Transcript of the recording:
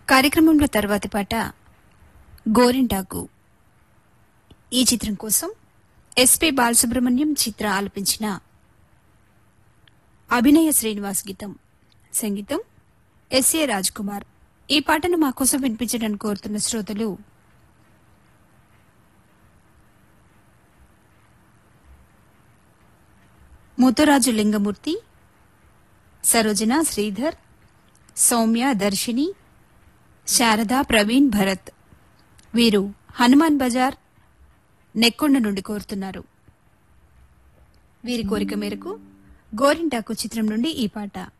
కార్యక్రమంలో తర్వాతి పాట గోరింటాకు ఈ చిత్రం కోసం ఎస్పి బాలసుబ్రహ్మణ్యం చిత్ర ఆలపించిన అభినయ శ్రీనివాస్ గీతం సంగీతం ఎస్ఏ రాజ్ కుమార్ ఈ పాటను మా కోసం వినిపించడానికి కోరుతున్న శ్రోతలు ముతురాజు లింగమూర్తి సరోజన శ్రీధర్ సౌమ్య దర్శిని శారద ప్రవీణ్ భరత్ వీరు హనుమాన్ బజార్ నెక్కొండ నుండి కోరుతున్నారు వీరి కోరిక మేరకు గోరింటాకు చిత్రం నుండి ఈ పాట